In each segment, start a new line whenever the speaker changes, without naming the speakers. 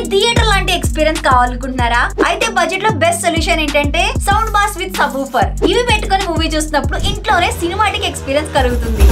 Theatre లాంటి experience కావాలనుకుంటున్నారా అయితే budget లో బెస్ట్ సొల్యూషన్ ఏంటంటే సౌండ్ బాస్ విత్ సబ్ ఇవి పెట్టుకొని మూవీ చూసినప్పుడు ఇంట్లోనే సినిమాటిక్ ఎక్స్పీరియన్స్ కలుగుతుంది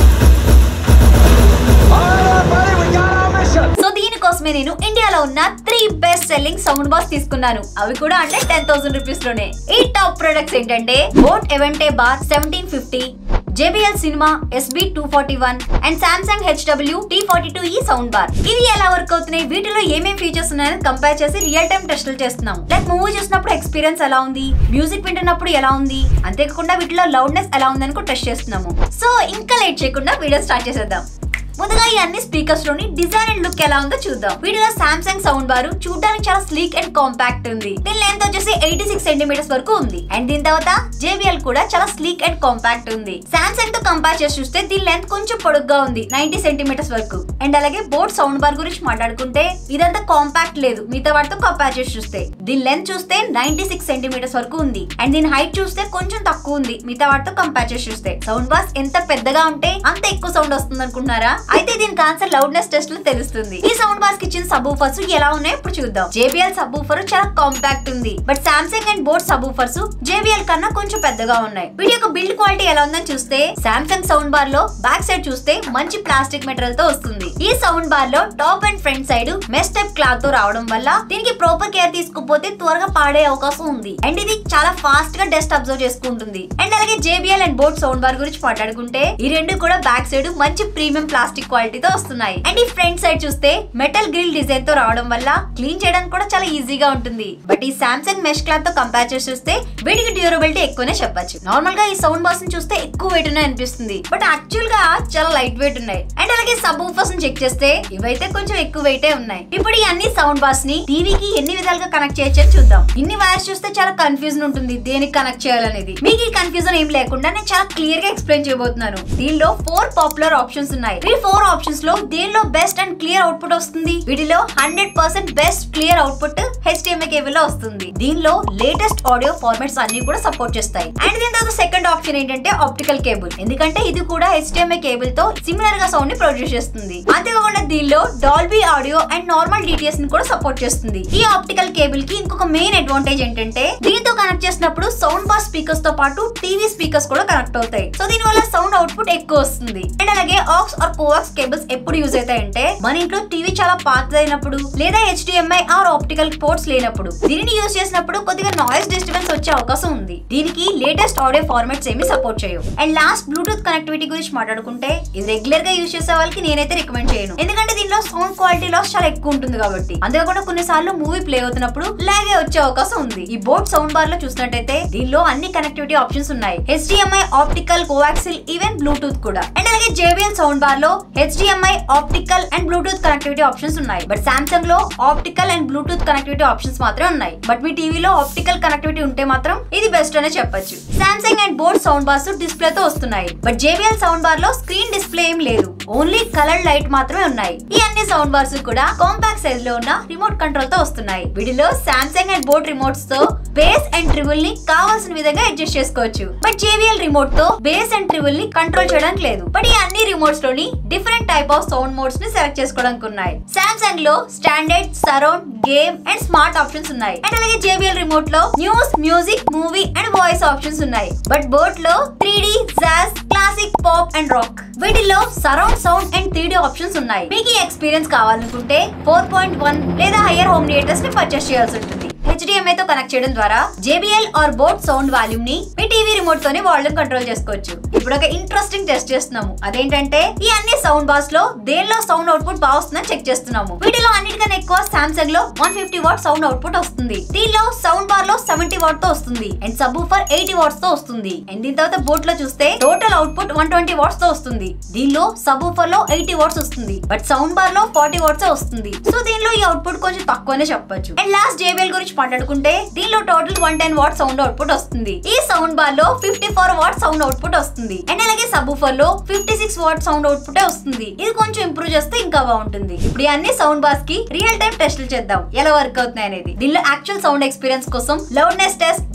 సో దీనికోసమే నేను ఇండియాలో ఉన్న three best selling sound bars తీసుకున్నాను అవి కూడా అంటే టెన్ థౌసండ్ రూపీస్ లోనే ఈ టాప్ ప్రొడక్ట్స్ ఏంటంటే boAt Aavante bar seventeen fifty JBL cinema SB two forty one and Samsung HW T forty two ఈ సౌండ్ బార్ ఇవి ఎలా వర్క్ అవుతున్నాయి వీటిలో ఏమేం ఫీచర్స్ ఉన్నాయని కంపేర్ చేసి రియల్ టైం టెస్టులు చేస్తున్నాం లైక్ మూవీ చూసినప్పుడు ఎక్స్పీరియన్స్ ఎలా ఉంది మ్యూజిక్ వింటున్నప్పుడు ఎలా ఉంది అంతేకాకుండా వీటిలో లౌడ్నెస్ ఎలా ఉందని కూడా టెస్ట్ చేస్తున్నాము సో ఇంకా లేట్ చేయకుండా వీడియో స్టార్ట్ చేసేద్దాం ముందుగా ఈ అన్ని స్పీకర్స్ లోని డిజైన్ అండ్ లుక్ ఎలా ఉందో చూద్దాం వీటిలో సామ్సంగ్ సౌండ్ బార్ చూడడానికి చాలా స్లీక్ అండ్ కాంపాక్ట్ ఉంది దీని లెంత్ వచ్చేసి ఎయిటీ సిక్స్ సెంటీమీటర్స్ వరకు ఉంది అండ్ దీని తర్వాత జేబిఎల్ కూడా చాలా స్లీక్ అండ్ కాంపాక్ట్ ఉంది సామ్సంగ్ తో కంపేర్ చేసి చూస్తే దీని లెంత్ కొంచెం పొడుగ్గా ఉంది నైన్టీ సెంటీమీటర్స్ వరకు అండ్ అలాగే బోట్ సౌండ్ బార్ గురించి మాట్లాడుకుంటే ఇదంతా కాంపాక్ట్ లేదు మిగతా వాటితో కంపేర్ చేసి చూస్తే దీని లెంత్ చూస్తే నైన్టీ సిక్స్ సెంటీమీటర్స్ వరకు ఉంది అండ్ దీని హైట్ చూస్తే కొంచెం తక్కువ ఉంది మిగతా వాటితో కంపేర్ చేసి చూస్తే సౌండ్ బాస్ ఎంత పెద్దగా ఉంటే అంత ఎక్కువ సౌండ్ వస్తుంది అనుకుంటున్నారా అయితే దీనికి ఆన్సర్ లౌడ్నెస్ టెస్ట్ లో తెలుస్తుంది ఈ సౌండ్ బాస్ కి ఇచ్చిన సబ్ ఊఫర్స్ ఎలా ఉన్నాయో ఇప్పుడు చూద్దాం జేబిఎల్ సబ్ ఊఫర్ చాలా కాంపాక్ట్ ఉంది but Samsung and boAt subwoofers JBL కన్నా కొంచెం పెద్దగా ఉన్నాయి వీటి యొక్క బిల్డ్ క్వాలిటీ ఎలా ఉందని చూస్తే సామ్సంగ్ సౌండ్ బార్ లో బ్యాక్ సైడ్ చూస్తే మంచి ప్లాస్టిక్ మెటీరియల్ తో వస్తుంది ఈ సౌండ్ బార్ లో top and front side mesh type cloth తో రావడం వల్ల దీనికి ప్రాపర్ కేర్ తీసుకోకపోతే త్వరగా పాడే అవకాశం ఉంది అండ్ ఇది చాలా ఫాస్ట్ గా డస్ట్ అబ్జర్వ్ చేసుకుంటుంది అండ్ అలాగే JBL and boAt sound bar గురించి మాట్లాడుకుంటే ఈ రెండు కూడా బ్యాక్ సైడ్ మంచి ప్రీమియం ప్లాస్టిక్ క్వాలిటీతో వస్తున్నాయి అండ్ ఈ ఫ్రంట్ సైడ్ చూస్తే మెటల్ గ్రిల్ డిజైన్ తో రావడం వల్ల క్లీన్ చేయడానికి కూడా చాలా ఈజీగా ఉంటుంది బట్ ఈ సామ్సంగ్ మెష్ క్లాత్ తో కంపేర్ చేసి చూస్తే వీటికి డ్యూరబిలిటీ ఎక్కువనే చెప్పొచ్చు నార్మల్ గా ఈ సౌండ్ బాక్స్ ని చూస్తే ఎక్కువ వెయిట్ ఉన్నాయి అనిపిస్తుంది బట్ యాక్చువల్ గా చాలా లైట్ వెయిట్ ఉన్నాయి అండ్ అలాగే సబ్ ఊఫర్స్ ని చెక్ చేస్తే ఇవైతే కొంచెం ఎక్కువ వెయిటే ఉన్నాయి ఇప్పుడు ఈ అన్ని సౌండ్ బాస్ ని టీవీకి ఎన్ని విధాలుగా కనెక్ట్ చేయొచ్చు అని చూద్దాం ఇన్ని వైర్స్ చూస్తే చాలా కన్ఫ్యూజన్ ఉంటుంది దేనికి కనెక్ట్ చేయాలనేది మీకు ఈ కన్ఫ్యూజన్ ఏం లేకుండా నేను చాలా క్లియర్ గా ఎక్స్ప్లెయిన్ చేయబోతున్నాను దీనిలో ఫోర్ పాపులర్ ఆప్షన్స్ ఉన్నాయి ఈ ఫోర్ ఆప్షన్స్ లో దేనిలో బెస్ట్ అండ్ క్లియర్ అవుట్పుట్ వస్తుంది వీటిలో hundred percent best clear output HDMI cable లో వస్తుంది దీనిలో లేటెస్ట్ ఆడియో ఫార్మాట్స్ అన్ని కూడా సపోర్ట్ చేస్తాయి అండ్ దీని తర్వాత సెకండ్ ఆప్షన్ ఏంటంటే ఆప్టికల్ కేబుల్ ఎందుకంటే ఇది కూడా హెచ్డిఎంఐ కేబుల్ తో సిమిలర్ గా సౌండ్ ని ప్రొడ్యూస్ చేస్తుంది అంతేకాకుండా దీనిలో Dolby audio and normal DTS ని కూడా సపోర్ట్ చేస్తుంది ఈ ఆప్టికల్ కేబుల్ కి ఇంకొక మెయిన్ అడ్వాంటేజ్ ఏంటంటే దీంతో కనెక్ట్ చేసినప్పుడు సౌండ్ బాస్ స్పీకర్స్ తో పాటు టీవీ స్పీకర్స్ కూడా కనెక్ట్ అవుతాయి సో దీని వల్ల సౌండ్ అవుట్పుట్ ఎక్కువ వస్తుంది అండ్ అలాగే ఆక్స్ ఆర్ కోవాక్స్ కేబుల్స్ ఎప్పుడు యూజ్ అవుతాయంటే మన ఇంట్లో టీవీ చాలా పాతదైనప్పుడు లేదా హెచ్డిఎంఐ ఆర్ ఆప్టికల్ పోర్ట్స్ లేనప్పుడు దీనిని యూజ్ చేసినప్పుడు కొద్దిగా నాయిస్ డిస్టర్బెన్స్ వచ్చే అవకాశం ఉంది దీనికి లేటెస్ట్ ఆడియో ఫార్మాట్స్ ఏమి సపోర్ట్ చేయవు అండ్ లాస్ట్ బ్లూటూత్ కనెక్టివిటీ గురించి మాట్లాడుకుంటే ఇది రెగ్యులర్ గా యూజ్ చేసే వాళ్ళకి నేనైతే రికమెండ్ చేయను ఎందుకంటే దీనిలో సౌండ్ క్వాలిటీ లాస్ చాలా ఎక్కువ ఉంటుంది కాబట్టి అంతేకాకుండా కొన్నిసార్లు మూవీ ప్లే అవుతున్నప్పుడు లాగే వచ్చే అవకాశం ఉంది ఈ బోట్ సౌండ్ బార్ లో చూసినట్టయితే దీనిలో అన్ని కనెక్టివిటీ ఆప్షన్స్ ఉన్నాయి HDMI optical coaxial even Bluetooth కూడా అండ్ అలాగే జేబిఎల్ సౌండ్ బార్ లో HDMI optical and Bluetooth connectivity options ఉన్నాయి బట్ సామ్సంగ్ లో optical and Bluetooth connectivity options మాత్రమే ఉన్నాయి బట్ మీ టీవీలో ఆప్టికల్ కనెక్టివిటీ ఉంటే మాత్రం ఇది బెస్ట్ అనే చెప్పొచ్చు Samsung and boAt sound bars display తో వస్తున్నాయి బట్ జేబిఎల్ సౌండ్ బార్ లో స్క్రీన్ డిస్ప్లే ఏం లేదు ఓన్లీ కలర్ లైట్ మాత్రమే ఉన్నాయి ఈ అన్ని సౌండ్ బార్స్ కూడా కాంపాక్ట్ సైజ్ లో ఉన్న రిమోట్ కంట్రోల్ తో వస్తున్నాయి వీటిలో సామ్సంగ్ అండ్ బోట్ రిమోట్స్ తో బేస్ అండ్ ట్రిబుల్ ని కావాల్సిన విధంగా అడ్జస్ట్ చేసుకోవచ్చు బట్ జేవిఎల్ రిమోట్ తో బేస్ అండ్ ట్రిబుల్ ని కంట్రోల్ చేయడానికి లేదు బట్ ఈ అన్ని రిమోట్స్ లోని different type of sound modes ని సెలెక్ట్ చేసుకోవడానికి ఉన్నాయి సామ్సంగ్ లో standard surround game and smart options ఉన్నాయి అండ్ అలాగే జేబిఎల్ రిమోట్ లో news music movie and voice options ఉన్నాయి బట్ బోట్ లో three D jazz classic pop and rock వీటిలో surround sound and three options ఉన్నాయి మీకు ఈ ఎక్స్పీరియన్స్ కావాలనుకుంటే ఫోర్ పాయింట్ వన్ లేదా హయ్యర్ హోమ్ థియేటర్స్ ని పర్చేస్ చేయాల్సి ఉంటుంది హెచ్డిఎంఐ తో కనెక్ట్ చేయడం ద్వారా JBL or boAt sound volume ని మీ టీవీ రిమోట్ తోని వాల్యూమ్ కంట్రోల్ చేసుకోవచ్చు ఇప్పుడు ఒక ఇంట్రెస్టింగ్ టెస్ట్ చేస్తున్నాము అదేంటంటే ఈ అన్ని సౌండ్ బాస్ లో దేనిలో సౌండ్ అవుట్పుట్ బాగా వస్తుందని చెక్ చేస్తున్నాము వీటిలో అన్నిటికన్నా ఎక్కువ సామ్సంగ్ లో one fifty watt sound output వస్తుంది దీనిలో సౌండ్ బార్ లో సెవెంటీ వాట్ తో వస్తుంది and subwoofer eighty watts తో వస్తుంది అండ్ దీని తర్వాత బోట్ లో చూస్తే total output one twenty watts తో వస్తుంది దీనిలో సబ్ ఫర్ లో ఎయిటీ వాట్స్ వస్తుంది బట్ సౌండ్ బార్ లో ఫార్టీ వాట్స్ వస్తుంది సో దీనిలో ఈ అవుట్పుట్ కొంచెం తక్కువనే చెప్పొచ్చు అండ్ లాస్ట్ జేబిఎల్ గురించి మాట్లాడుకుంటే దీనిలో total one ten watt sound output వస్తుంది ఈ సౌండ్ బార్ లో fifty four watt sound output వస్తుంది అండ్ అలాగే సబ్ లో fifty six watt sound output వస్తుంది ఇది కొంచెం ఇంప్రూవ్ చేస్తే ఇంకా బాగుంటుంది ఇప్పుడు ఈ అన్ని సౌండ్ బాస్ కి రియల్ టైం టెస్ట్లు చేద్దాం ఎలా వర్క్ అవుతున్నాయి అనేది దీనిలో యాక్చువల్ సౌండ్ ఎక్స్పీరియన్స్ కోసం loudness test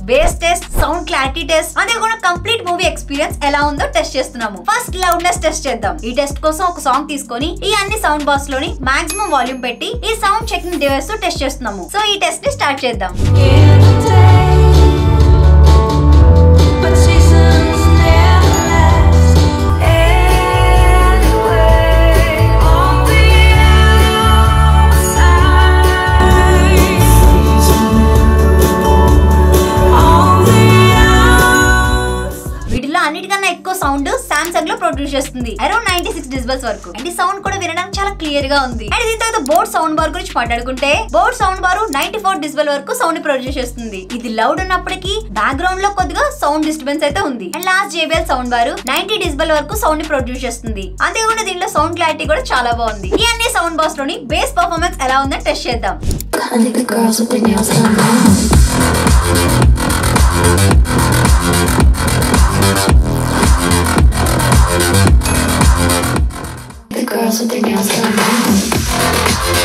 bass test sound clarity test అదే కూడా కంప్లీట్ మూవీ ఎక్స్పీరియన్స్ ఎలా ఉందో టెస్ట్ చేస్తున్నాము ఫస్ట్ లౌడ్నెస్ టెస్ట్ చేద్దాం ఈ టెస్ట్ కోసం ఒక సాంగ్ తీసుకొని ఈ అన్ని సౌండ్ బాక్స్ లోని మాక్సిమం వాల్యూమ్ పెట్టి ఈ సౌండ్ చెకింగ్ డివైస్ తో టెస్ట్ చేస్తున్నాము సో ఈ టెస్ట్ ని స్టార్ట్ చేద్దాం
But seasons never last anyway. On the outside, on the outside.
వీటిలో అన్నిటికన్నా ఎక్కువ సౌండ్ సామ్సంగ్ లో ప్రొడ్యూస్ చేస్తుంది అరౌండ్ నైన్టీ సిక్స్ డిజిబల్స్ వరకు అండ్ ఈ సౌండ్ కూడా వినడానికి చాలా క్లియర్ గా ఉంది అండ్ దీని తర్వాత బోర్డ్ సౌండ్ బార్ గురించి మాట్లాడుకుంటే boAt sound bar ninety four decibel వరకు సౌండ్ ప్రొడ్యూస్ చేస్తుంది ఇది లౌడ్ ఉన్నప్పటికీ బ్యాక్గ్రౌండ్ లో కొద్దిగా సౌండ్ డిస్టర్బెన్స్ అయితే ఉంది and last JBL sound bar ninety decibel వరకు సౌండ్ ని ప్రొడ్యూస్ చేస్తుంది అంతేకాకుండా దీనిలో సౌండ్ క్లారిటీ కూడా చాలా బాగుంది ఈ అన్ని సౌండ్ బాక్స్ లోని బేస్ పర్ఫార్మెన్స్ ఎలా ఉందని టెస్ట్ చేద్దాం
I think the girls with their nails done now. The girls with their nails done now.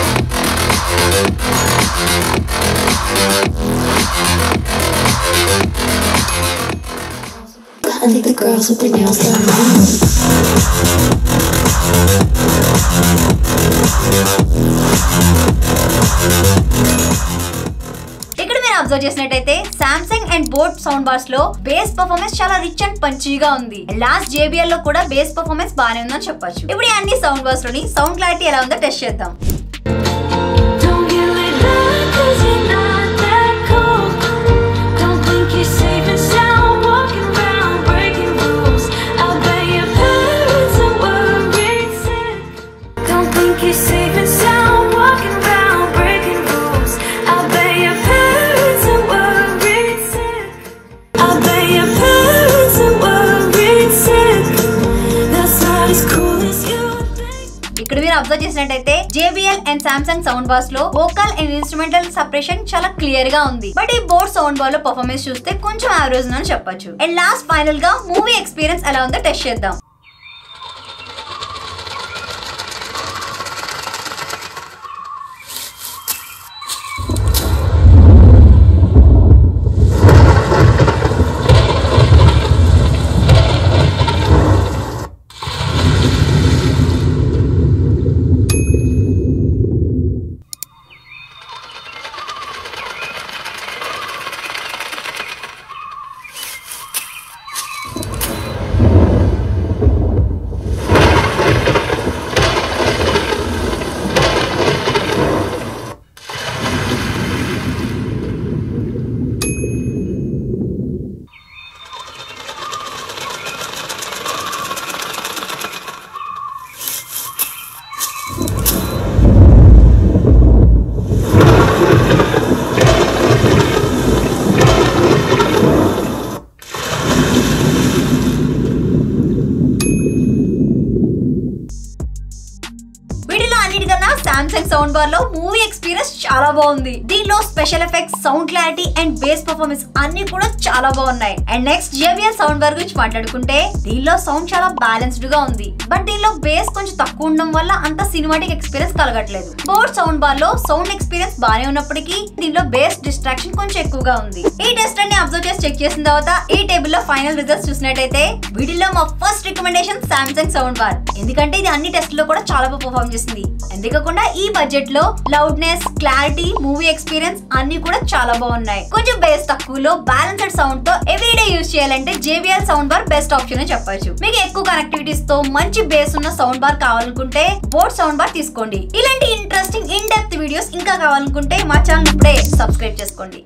I think the girls with their nails done now.
ఇక్కడ మీరు అబ్జర్వ్ చేసినట్టయితే Samsung and boAt sound bars లో bass performance చాలా rich and పంచీగా ఉంది last JBL లో కూడా base performance బాగానే ఉందని చెప్పొచ్చు ఇప్పుడు ఈ అన్ని సౌండ్ బార్స్ లోని సౌండ్ క్లారిటీ ఎలా ఉందో టెస్ట్ చేద్దాం
Don't get laid back 'cause you're not that cool. Don't think you're safe and sound walking around breaking rules. I'll bet your parents are worried sick. Don't think you're safe and sound walking around breaking rules. I'll bet your parents are worried sick. I'll bet your parents are worried sick. That's not as cool as you think.
ఇక్కడ మీరు observe చేసినట్టయితే JBL and Samsung sound bars లో vocal and instrumental separation చాలా clear గా ఉంది but ఈ boAt sound bar లో performance చూస్తే కొంచెం యావరేజ్ అని చెప్పొచ్చు అండ్ లాస్ట్ ఫైనల్ గా మూవీ ఎక్స్పీరియన్స్ ఎలా ఉందో టెస్ట్ చేద్దాం వీటిలో అన్నిటికన్నా సామ్సంగ్ సౌండ్ బార్ లో మూవీ ఎక్స్పీరియన్స్ చాలా బాగుంది దీనిలో special effects sound clarity and bass performance అన్ని కూడా చాలా బాగున్నాయి and next JBL sound bar గురించి మాట్లాడుకుంటే దీనిలో సౌండ్ చాలా బ్యాలెన్స్డ్ గా ఉంది బట్ దీనిలో బేస్ కొంచెం తక్కువ ఉండడం వల్ల అంత సినిమాటిక్ ఎక్స్పీరియన్స్ కలగట్లేదు బోర్డ్ సౌండ్ బార్ లో సౌండ్ ఎక్స్పీరియన్స్ బాగానే ఉన్నప్పటికీ దీనిలో బేస్ డిస్ట్రాక్షన్ కొంచెం ఎక్కువగా ఉంది ఈ టెస్ట్ అన్ని అబ్జర్వ్ చేసి చెక్ చేసిన తర్వాత ఈ టేబుల్ లో ఫైనల్ రిజల్ట్స్ చూసినట్టయితే వీటిలో మా first recommendation Samsung sound bar ఎందుకంటే ఇది అన్ని టెస్ట్ లో కూడా చాలా బాగా పర్ఫామ్ చేసింది అంతేకాకుండా ఈ బడ్జెట్ లో లౌడ్నెస్ క్లారిటీ మూవీ ఎక్స్పీరియన్స్ అన్ని కూడా చాలా బాగున్నాయి కొంచెం బేస్ తక్కువలో బ్యాలెన్స్డ్ సౌండ్ తో ఎవ్రీడే యూస్ చేయాలంటే JBL sound bar best option అని చెప్పొచ్చు మీకు ఎక్కువ కనెక్టివిటీస్ తో మంచి బేస్ ఉన్న సౌండ్ బార్ కావాలనుకుంటే బోట్ సౌండ్ బార్ తీసుకోండి ఇలాంటి ఇంట్రెస్టింగ్ ఇన్ డెప్త్ వీడియోస్ ఇంకా కావాలనుకుంటే మా ఛానల్ ఇప్పుడే సబ్స్క్రైబ్ చేసుకోండి